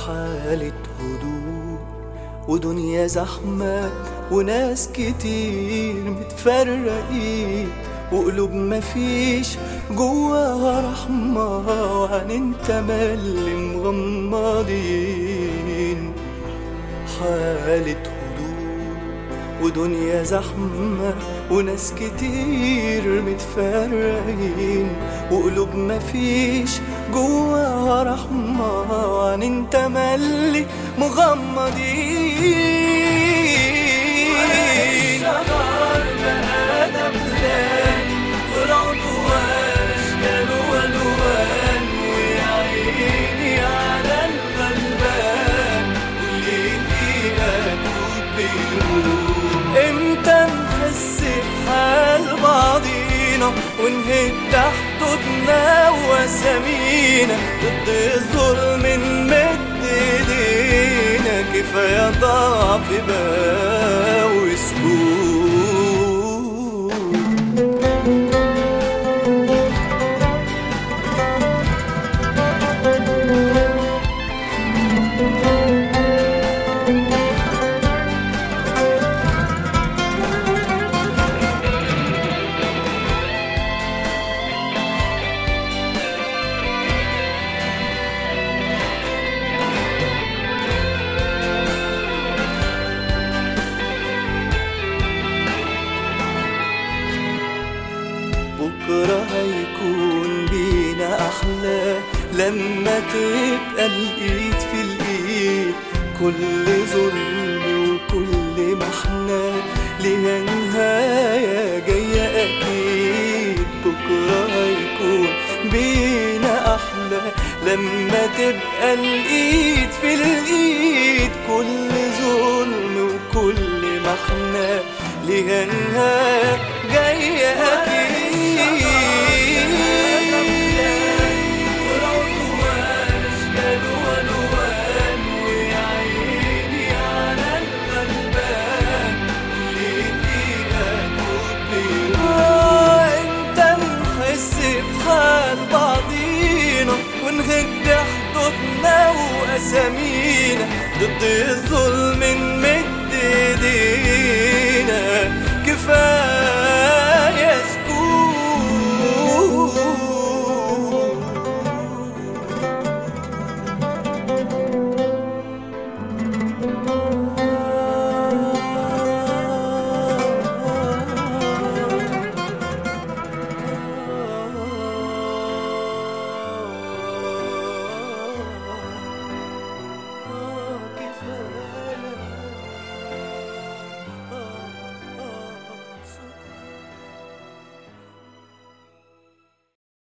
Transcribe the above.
حالة هدوء ودنيا زحمة وناس كتير متفرقين وقلوب مفيش جواها رحمة عن انت مالي مغمضين حالة هدوء ودنيا زحمة وناس كتير متفرقين وقلوب مفيش جواها رحمة عن انت مالي مغمضين شجر بآدم لان والعضوان أشكال وألوان ويا عيني على الغلبان كل دقيقة تفوت بيموت امتى نحس بحال بعضينا ونهد تحتنا وسمينا ضد الظلم نمد ايدينا كفاية ضعف بقى وسكوت بكرة هيكون بينا أحلى لما تبقى الإيد في الإيد كل ظلم وكل محنة ليها نهاية جاية أكيد بكرة هيكون بينا أحلى لما تبقى الإيد في الإيد كل ظلم وكل محنة ليها نهاية جاية أكيد والعدوان أشكال وألوان ويا عيني على الغلبان كل دقيقة تفوت بيها امتى نحس بحال بعضينا ونهد حدودنا وأسامينا ضد الظلم نمد ايدينا